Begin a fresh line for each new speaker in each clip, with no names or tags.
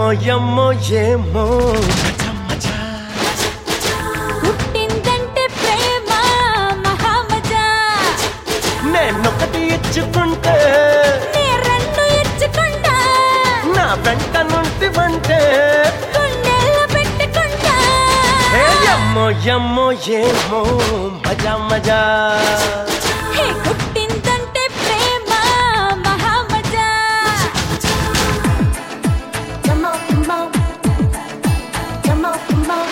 ఎమ్మో ఏమో
పుట్టిందంటే ప్రేమ మహామజా
నేనొకటి ఇచ్చుకుంటే
నీ రెండు ఇచ్చుకుంటా
నా వెంట నుండి వంటే
గుండెల్లో పెట్టుకుంటా
ఏ ఎమ్మో ఎమ్మో ఏమో మజా మజా
హే పుట్టిందంటే ప్రేమ మహామజా
Come on, come on. Come on, come on.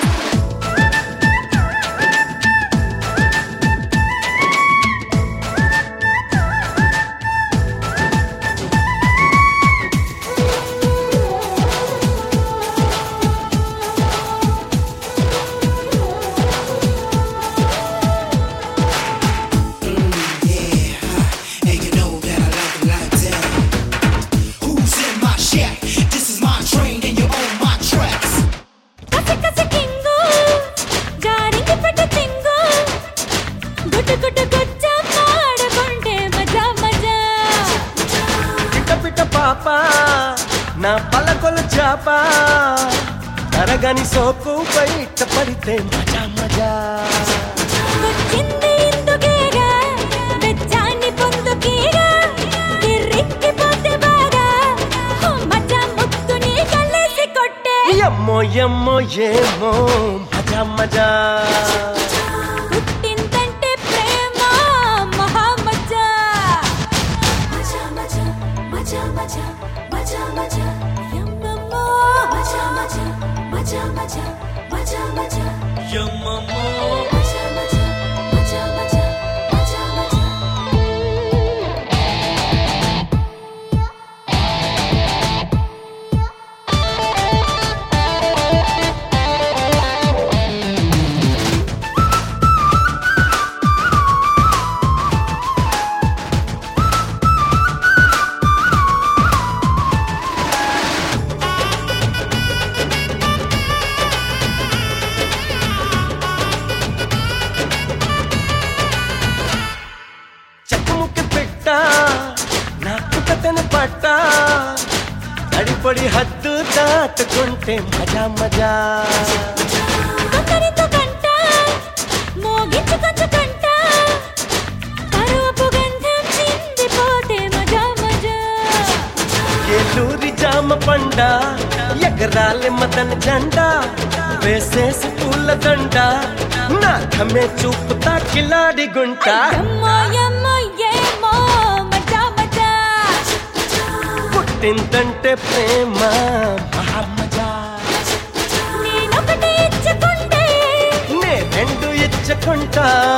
And you know that I like it like that. Who's in my shack? This is my train and you own my tracks.
కసి కసి కింగు గారికి పెట్ట తింగు గుట్టు గుట్టు గుచ్చ పాడుకుంటే మజా మజా
పిట పిట పాప నా పలకొల చాప తరగని సోకు బయట పడితే మజా మజా
వచ్చింది ఇందుకేగా వెచ్చాన్ని పొందుకేగా కిర్రెక్కిపోతే బాగా ఓ మజా ముత్తుని కళ్ళేసి కొట్టే
ఎమ్మో ఎమ్మో ఏమో మజా మజా
పుట్టిందంటే ప్రేమ మహామజా
Maja, maja, maja, maja, maja, maja.
యమ్మమ్మో
Maja, maja, maja, maja, maja, maja.
ఎమ్మమ్మో
Maja, maja, maja, maja, maja, maja.
చెక్కుముక్కి పెట్ట నాకు కథను పట్ట తడిపొడి హద్దు దాటుకుంటే మజా మజా
కొందరితో కంట మోగించుకొంచుకంట పరువపు గంధం చిందిపోతే మజా మజా
ఏలూరి జామ పండ ఎగరాలి మదన జెండా వేసేసి పూల దండ నా కమే చూపుతా కిలాడి గుంట
యమ్మో యమ్మో ఏమో మజా మజా
పుట్టిందంటే ప్రేమ మహామజా
నేనొకటి ఇచ్చుకుంటే
నే రెండు ఇచ్చుకుంటా